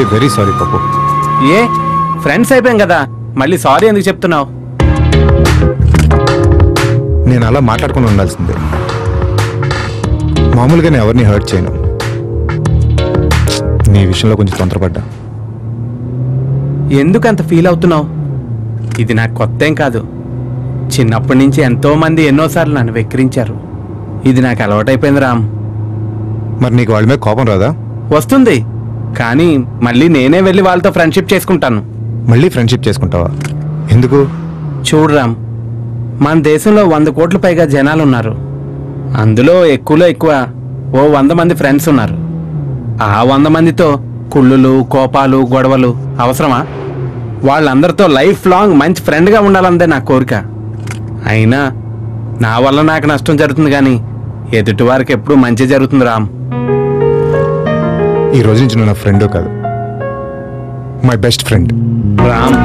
Very sorry పప్పు ఏ friends అయిపోయాం కదా మళ్ళీ సారీ ఎందుకు చెప్తున్నావు నేను అలా మాట్లాడుకుని ఉండాల్సిందే మామూలుగా నేను ఎవరిని హర్ట్ చేయను నీ విషయంలో కొంచెం తొందరపడ్డా ఎందుకు అంత ఫీల్ అవుతున్నావు ఇది నాకు కొత్త ఏం కాదు చిన్నప్పటి నుంచి ఎంతో మంది ఎన్నోసార్లు నన్ను వెక్కిరించారు ఇది నాకు అలవాటైపోయింది రామ్ మరి నీకు వాళ్ళ మీద కోపం రాదా వస్తుంది కానీ మళ్ళీ నేనే వెళ్ళి వాళ్ళతో ఫ్రెండ్షిప్ చేసుకుంటాను మళ్ళీ ఫ్రెండ్షిప్ చేసుకుంటావా ఎందుకు చూడు రామ్ మన దేశంలో వంద కోట్ల పైగా జనాలు ఉన్నారు అందులో ఎక్కువలో ఎక్కువ ఓ వంద మంది ఫ్రెండ్స్ ఉన్నారు ఆ వంద మందితో కుళ్ళులు కోపాలు గొడవలు అవసరమా వాళ్ళందరితో లైఫ్ లాంగ్ మంచి ఫ్రెండ్గా ఉండాలందే నా కోరిక అయినా నా వల్ల నాకు నష్టం జరుగుతుంది కానీ ఎదుటి వారికి ఎప్పుడు మంచి జరుగుతుంది రామ్ ఈ రోజు నుంచి నువ్వు నా ఫ్రెండ్ కాదు మై బెస్ట్ ఫ్రెండ్ రామ్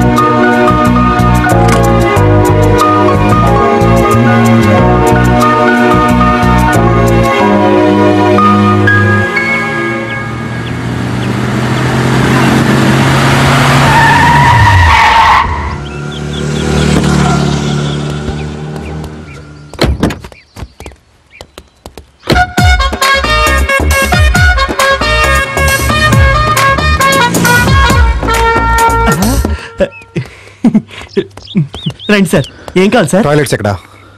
రండి సార్ ఏం కావాలి సార్ టాయిలెట్స్ ఎక్కడా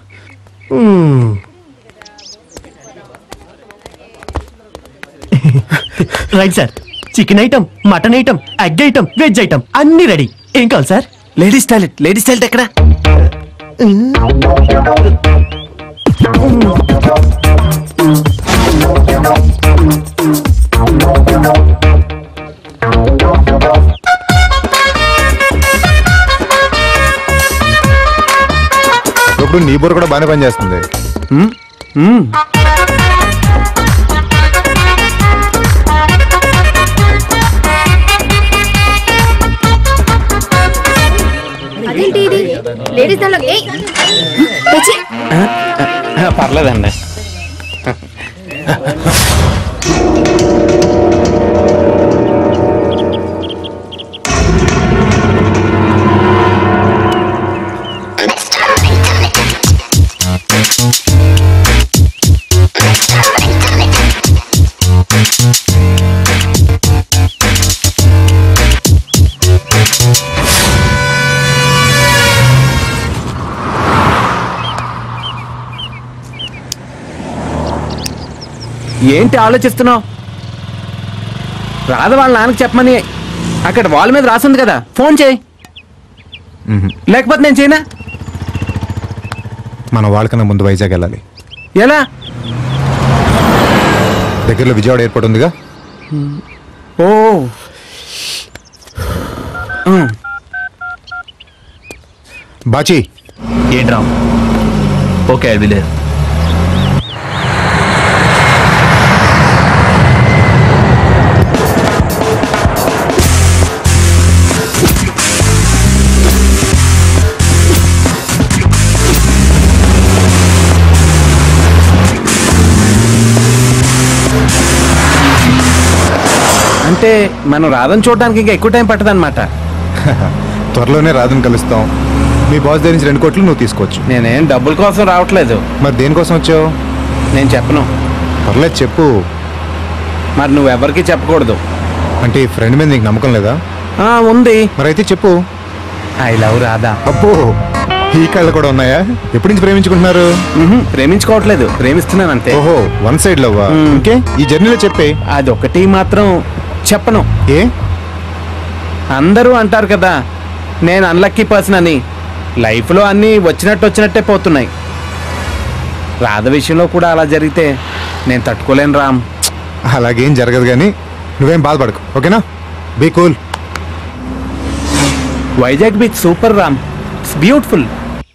right sir chicken item mutton item egg item veg item అన్ని రెడీ ఏం కావాలి sir ladies toilet ladies toilet ఎక్కడ ఇప్పుడు నీ బుర్ర కూడా బాగానే పనిచేస్తుంది అదేంటి ఇది లేడీస్ దానిలో ఏయ్ తెచ్చి పర్లేదండి ఏంటి ఆలోచిస్తున్నావు రాధ వాళ్ళ నాన్నకి చెప్పమని అక్కడ వాళ్ళ మీద రాసింది కదా ఫోన్ చేయి లేకపోతే నేను చేయనా మనం వాళ్ళకన్నా ముందు వైజాగ్ వెళ్ళాలి ఎలా దగ్గరలో విజయవాడ ఎయిర్పోర్ట్ ఉందిగా ఓ ఉమ్. బాచి ఏంటి రామ్ ఓకే ఐ విల్ అంటే మనం రాధని చూడడానికి ఇంకా ఎక్కువ టైం పట్టదన్నమాట త్వరలోనే రాధని కలుస్తాం మీ బాస్ దగ్గర నుంచి రెండు కోట్లు నువ్వు తీసుకోవచ్చు నేనేం డబ్బుల కోసం రావట్లేదు మరి దేనికోసం వచ్చావు నేను చెప్పను పర్లేదు చెప్పు మరి నువ్వెవరికి చెప్పకూడదు అంటే ఈ ఫ్రెండ్ మీద నీకు నమ్మకం లేదా ఆ, ఉంది మరి అయితే చెప్పు ఐ లవ్ రాధా అబ్బో ఈ కళ్ళు కూడా ఉన్నాయా ఎప్పటి నుంచి ప్రేమించుకుంటున్నారు మ్హూ, ప్రేమించుకోవట్లేదు ప్రేమిస్తున్నాను అంతే ఓహో వన్ సైడ్ లవ్వా మ్మ్. ఇంకే ఈ జర్నీలో చెప్పే అదొకటి మాత్రం చెప్పను ఏ అందరూ అంటారు కదా నేను అన్లక్కీ పర్సన్ అని లైఫ్లో అన్నీ వచ్చినట్టు వచ్చినట్టే పోతున్నాయి రాధ విషయంలో కూడా అలా జరిగితే నేను తట్టుకోలేను రామ్ అలాగేం జరగదు కానీ నువ్వేం బాధపడకు ఓకేనా be cool Vizag beach super Ram it's beautiful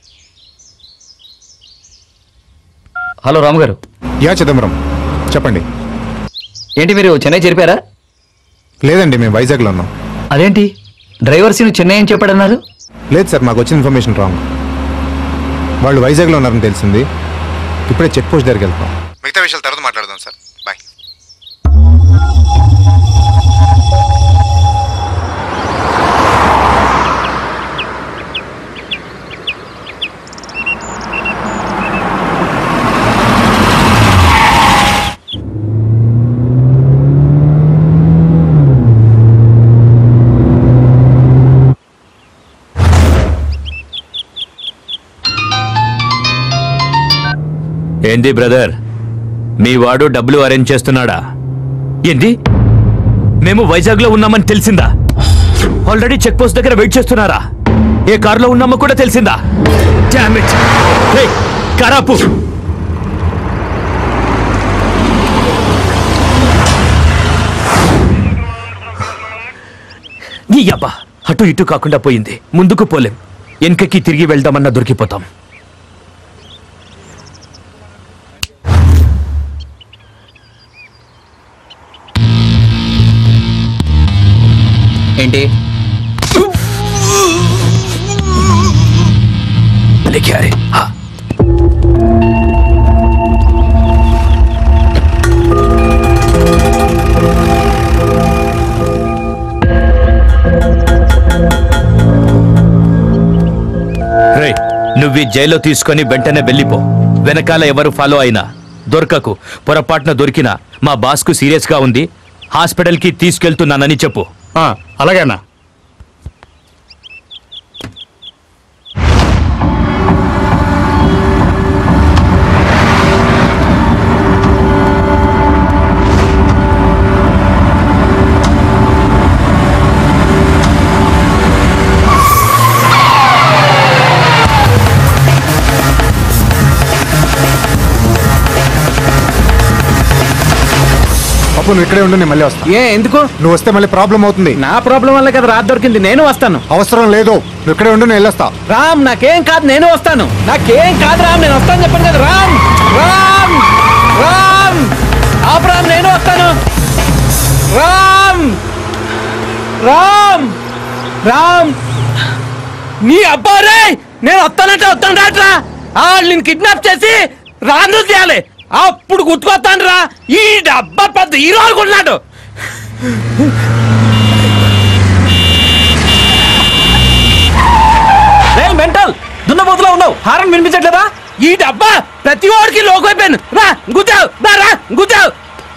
hello Ram గారు యా చిదంబరం చెప్పండి ఏంటి మీరు చెన్నై చేరిపారా లేదండి మేము వైజాగ్లో ఉన్నాం అదేంటి డ్రైవర్ సీను చెన్నై అని చెప్పాడన్నారు లేదు సార్ మాకు వచ్చిన ఇన్ఫర్మేషన్ రాంగ్ వాళ్ళు వైజాగ్లో ఉన్నారని తెలిసింది ఇప్పుడే చెక్ పోస్ట్ దగ్గరికి వెళ్తాం మిగతా విషయాలు తర్వాత మాట్లాడదాం సార్ బాయ్ ఏంది బ్రదర్ మీ వాడు డబ్బులు అరేంజ్ చేస్తున్నాడా ఏంది మేము వైజాగ్ లో ఉన్నామని తెలిసిందా ఆల్రెడీ చెక్ పోస్ట్ దగ్గర వెయిట్ చేస్తున్నారా ఏ కారులో ఉన్నామో కూడా తెలిసిందా Damn it! Hey, కారాపు నీ అబ్బా అటు ఇటు కాకుండా పోయింది ముందుకు పోలేం వెనకకి తిరిగి వెళ్దామన్నా దొరికిపోతాం ఏంటి लेके आ रहे हाँ రేయ్, నువ్వు ఈ జైల్లో తీసుకొని వెంటనే వెళ్ళిపో వెనకాల ఎవరు ఫాలో అయినా దొరకకు పొరపాటున దొరికినా మా బాస్కు సీరియస్గా ఉంది హాస్పిటల్కి తీసుకెళ్తున్నానని చెప్పు అలాగే అన్నా అప్పు నువ్వు ఇక్కడే ఉండు నేను మళ్ళీ వస్తా ఏ ఎందుకు నువ్వు వస్తే మళ్ళీ ప్రాబ్లం అవుతుంది నా ప్రాబ్లం వల్ల కదా రాత్రి దొరికింది నేను వస్తాను అవసరం లేదు నువ్వు ఇక్కడే ఉండు నేను వెళ్ళొస్తా రామ్ నాకేం కాదు నేను వస్తాను నాకేం కాదు రామ్ నేను వస్తాను చెప్పాను కదా రామ్ రామ్ రామ్ ఆపు రామ్ నేను వస్తాను రామ్ రామ్ రామ్ నీ అబ్బా రే నేను వస్తానంటే వస్తాను రాట్రా వాళ్ళు నేను కిడ్నాప్ చేసి రాను చేయాలి అప్పుడు గుర్తుకొస్తాను రా ఈ డబ్బా పెద్ద హీరో అనుకుంటున్నాడు రే మెంటల్ దున్నపోతులో ఉన్నావు హారన్ వినిపించట్లేదా ఈ డబ్బా ప్రతి వాడికి లోకు అయిపోయాను రా గుద్దావు రా రా గుద్దావు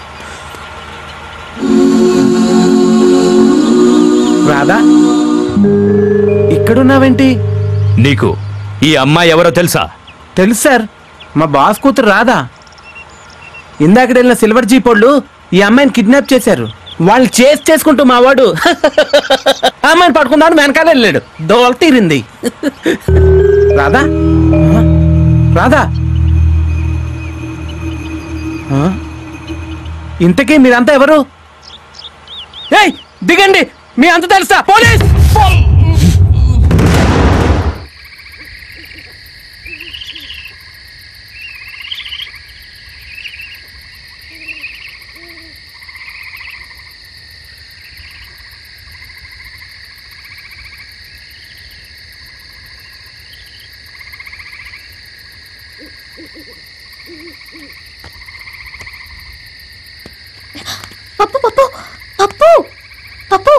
రాధా ఇక్కడున్నావేంటి నీకు ఈ అమ్మాయి ఎవరో తెలుసా తెలుసు సార్ మా బాస్ కూతురు రాదా ఇందాక వెళ్ళిన సిల్వర్ జీపోళ్ళు ఈ అమ్మాయిని కిడ్నాప్ చేశారు వాళ్ళు చేసి చేసుకుంటూ మా వాడు ఆ అమ్మాయిని పట్టుకున్నాడు వెనకాల వెళ్ళాడు దోల తీరింది రాధా ఆ? రాధా ఆ? ఇంతకీ మీరంతా ఎవరు ఏయ్ దిగండి మీ అంత తెలుసా పోలీస్ పప్పు పప్పు పప్పు పప్పు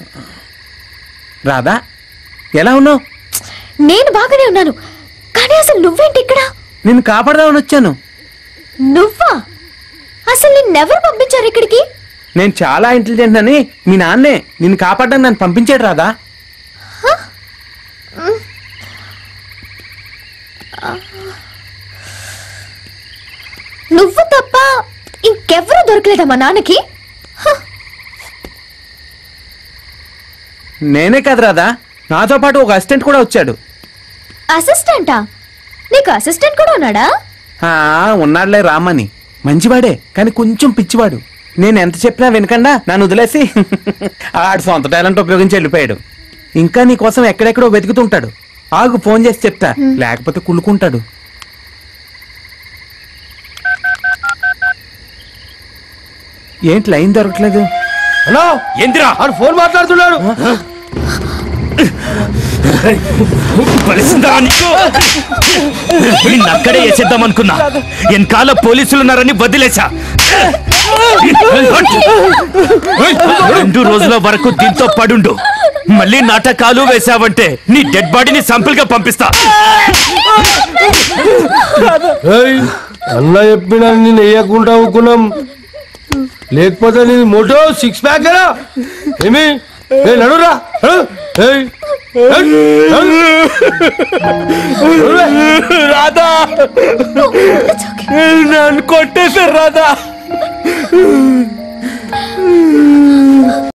రాధా ఎలా ఉన్నావు నేను బాగానే ఉన్నాను కానీ అసలు నువ్వేంటి ఇక్కడ నిన్ను కాపాడదామని వచ్చాను నువ్వా అసలు నిన్నెవరు పంపించారు ఇక్కడికి నేను చాలా ఇంటెలిజెంట్ అని మీ నాన్నే నిన్ను కాపాడడానికి నన్ను పంపించాడు రాదా నువ్వు తప్ప ఇంకెవరూ దొరకలేదా మా నాన్నకి హ, నేనే కాదు రాదా నాతో పాటు ఒక అసిస్టెంట్ కూడా వచ్చాడు అసిస్టెంటా నీకు అసిస్టెంట్ కూడా ఉన్నాడా ఆ, ఉన్నాడులే రామని మంచివాడే కానీ కొంచెం పిచ్చివాడు నేను ఎంత చెప్పినా వినకుండా నన్ను వదిలేసి ఆడు సొంత టాలెంట్ ఉపయోగించి వెళ్ళిపోయాడు ఇంకా నీ కోసం ఎక్కడెక్కడో వెతుకుతుంటాడు ఆగు ఫోన్ చేసి చెప్తా లేకపోతే కుళ్ళుకుంటాడు ఏంటి లైన్ దొరకట్లేదు హలో ఏందిరా ఆడు ఫోన్ మాట్లాడుతున్నాడు కలిసిందా నీకు నిన్ను అక్కడే వేసేద్దాం అనుకున్నా వెనకాల పోలీసులు ఉన్నారని వదిలేశా రెండు రోజుల వరకు దీంతో పడుండు మళ్ళీ నాటకాలు వేసావంటే నీ డెడ్ బాడీని సంపుల్ గా పంపిస్తా ఏయ్, అన్న చెప్పిన నేను వేయకుండా ఊకున్నాం లేకపోతే నీ మోటో సిక్స్ ప్యాక్ కదా ఏమి ఏ నడురా నడు. ఏయ్ రాధా నన్ను కొట్టేశారు రాధా